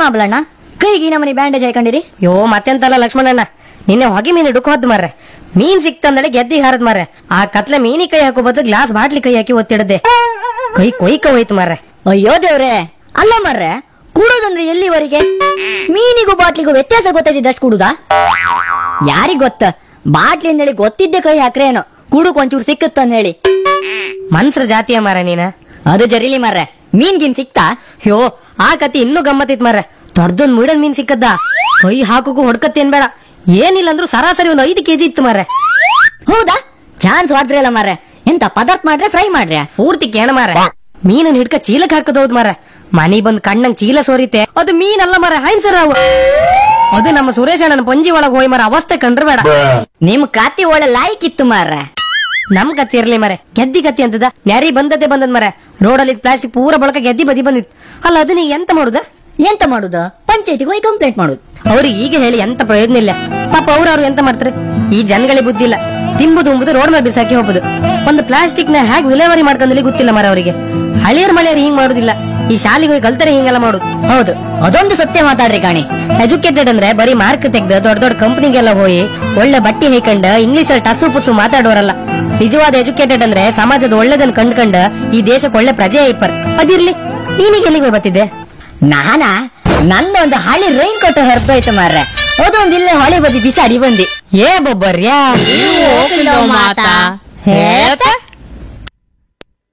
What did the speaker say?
ಮಾಬ್ಲಣ್ಣ ಕೈಗೆ ಈ ನಮನಿ ಬ್ಯಾಂಡೇಜ್ ಹಾಕೊಂಡಿರಿ ಯೋ ಮತ್ತೆಂತಲ್ಲ ಲಕ್ಷ್ಮಣಣ್ಣ ನಿನ್ನೆ ಹೊಗೆ ಮೀನು ಡುಕ್ ಹೋದ್ ಮಾರ್ರೆ ಮೀನ್ ಸಿಕ್ತಂದಳೆ ಗೆದ್ದಿ ಹಾರದ್ ಮಾರ್ರೆ ಆ ಕತ್ಲೆ ಮೀನಿ ಕೈ ಹಾಕೋ ಬದಲು ಗ್ಲಾಸ್ ಬಾಟ್ಲಿ ಕೈ ಹಾಕಿ ಒತ್ತಿಡದೆ ಕೈ ಕೊಯ್ಕ ಹೋಯ್ತು ಮಾರ್ರೆ ಅಯ್ಯೋ ದೇವ್ರೆ ಅಲ್ಲ ಮರ್ರೆ ಕೂಡೋದಂದ್ರೆ ಎಲ್ಲಿವರೆಗೆ ಮೀನಿಗೂ ಬಾಟ್ಲಿಗೂ ವ್ಯತ್ಯಾಸ ಗೊತ್ತಾಯ್ತಿದ್ದಷ್ಟು ಕೂಡುದಾ ಯಾರಿಗ್ ಗೊತ್ತ ಬಾಟ್ಲಿ ಅಂದೇಳಿ ಗೊತ್ತಿದ್ದೆ ಕೈ ಹಾಕ್ರೇನೋ ಕೂಡಕ್ ಒಂಚೂರು ಸಿಕ್ಕತ್ತಂದೇಳಿ ಮನ್ಸ್ರ ಜಾತಿಯ ಮಾರ ನೀನ ಅದು ಜರಿಲಿ ಮರ್ರೆ ಮೀನ್ ಗಿನ್ ಸಿಕ್ತಾ ಯೋ ಆ ಕತಿ ಇನ್ನೂ ಗಮ್ಮತ್ತಿತ್ ಮಾರ್ರೆ ದೊಡ್ಡದೊಂದ್ ಮುಡನ್ ಮೀನ್ ಸಿಕ್ಕದ್ದ ಕೈ ಹಾಕೋಕು ಹೊಡ್ಕತ್ತೇನ್ ಬೇಡ ಏನಿಲ್ಲ ಅಂದ್ರೂ ಸರಾಸರಿ ಒಂದು ಐದು ಕೆಜಿ ಇತ್ತು ಮಾರ್ರೆ ಹೌದಾ ಚಾನ್ಸ್ ವಾಡ್ರಿ ಅಲ್ಲ ಮಾರ್ರೆ ಎಂತ ಪದಾರ್ಥ ಮಾಡ್ರೆ ಫ್ರೈ ಮಾಡ್ರೆ ಪೂರ್ತಿ ಕೇಣ ಮಾರ ಮೀನನ್ ಹಿಡ್ಕ ಚೀಲಕ್ ಹಾಕದೌದ್ ಮಾರ ಮನಿ ಬಂದ್ ಕಣ್ಣಂಗ್ ಚೀಲ ಸೋರಿತೆ ಅದು ಮೀನಲ್ಲ ಮಾರ ಹೈನ್ಸರ್ ಅವು ಅದು ನಮ್ಮ ಸುರೇಶ್ ಅಣ್ಣನ ಪಂಜಿ ಒಳಗ್ ಹೋಯ್ ಮರ ಅವಸ್ಥೆ ಕಂಡ್ರೆ ಬೇಡ ನಿಮ್ ಕಾತಿ ಒಳ್ಳೆ ಲಾಯ್ಕ್ ಇತ್ತು ಮಾರ್ರೆ ನಮ್ ಕತ್ತಿ ಇರ್ಲಿ ಮರೆ ಗೆದ್ದಿ ಕತ್ತಿ ಅಂತದ ನ್ಯಾರಿ ಬಂದದ್ದೇ ಬಂದದ್ ಮರೆ ರೋಡಲ್ಲಿ ಪ್ಲಾಸ್ಟಿಕ್ ಪೂರ ಬಳಕ ಗೆದ್ದಿ ಬದಿ ಬಂದಿತ್ತು ಅಲ್ಲ ಅದನ್ನ ಎಂತ ಮಾಡುದ ಎಂತ ಮಾಡುದು ಪಂಚಾಯತಿಗೆ ಹೋಗಿ ಕಂಪ್ಲೇಂಟ್ ಮಾಡುದು ಅವ್ರಿಗೆ ಈಗ ಹೇಳಿ ಎಂತ ಪ್ರಯೋಜನ ಇಲ್ಲ ಪಾಪ ಅವ್ರು ಅವ್ರು ಎಂತ ಮಾಡ್ತಾರೆ ಈ ಜನಗಳಿಗೆ ಬುದ್ಧಿ ಇಲ್ಲ ತಿಂಬುದು ಉಂಬುದು ರೋಡ್ ಮೇಲೆ ಬಿಸಾಕಿ ಹೋಗುದು ಒಂದು ಪ್ಲಾಸ್ಟಿಕ್ ನ ಹೇಗೆ ವಿಲೇವಾರಿ ಮಾಡ್ಕೊಂಡಲ್ಲಿ ಗೊತ್ತಿಲ್ಲ ಮರ ಅವರಿಗೆ ಹಳಿಯರ್ ಮಳೆಯರ್ ಹಿಂಗ್ ಮಾಡುದಿಲ್ಲ ಈ ಶಾಲೆಗೆ ಹೋಗಿ ಕಲ್ತರೆ ಹಿಂಗೆಲ್ಲ ಮಾಡುದು ಹೌದು ಅದೊಂದು ಸತ್ಯ ಮಾತಾಡ್ರಿ ಕಾಣಿ ಎಜುಕೇಟೆಡ್ ಅಂದ್ರೆ ಬರೀ ಮಾರ್ಕ್ ತೆಗ್ದು ದೊಡ್ಡ ದೊಡ್ಡ ಕಂಪನಿಗೆಲ್ಲ ಹೋಗಿ ಒಳ್ಳೆ ಬಟ್ಟೆ ಹೇಕೊಂಡ್ ಇಂಗ್ಲಿಷ್ ಅಲ್ಲಿ ಟಸು ಪುಸು ಮಾತಾಡೋರಲ್ಲ ನಿಜವಾದ ಎಜುಕೇಟೆಡ್ ಅಂದ್ರೆ ಸಮಾಜದ ಒಳ್ಳೆದನ್ ಕಂಡ್ಕಂಡ್ ಈ ದೇಶಕ್ಕೆ ಒಳ್ಳೆ ಪ್ರಜೆ ಐಪರ್ ಅದಿರ್ಲಿ ನೀನೀಗ ಎಲ್ಲಿಗೆ ಹೋಗ್ ಬರ್ತಿದ್ದೆ ನಾನಾ ನಂದೊಂದು ಹಳಿ ರೈನ್ ಕೋಟ್ ಹರಿದೋಯ್ತು ಮಾರ್ರೆ ಅದೊಂದು ಇಲ್ಲೇ ಹೊಳೆ ಬದಿ ಬಿಸಾಡಿ ಬಂದಿ ಏ ಬೊಬ್ಬರ್ಯಾ ಮಾತಾ ಹೇಳ್ತಾ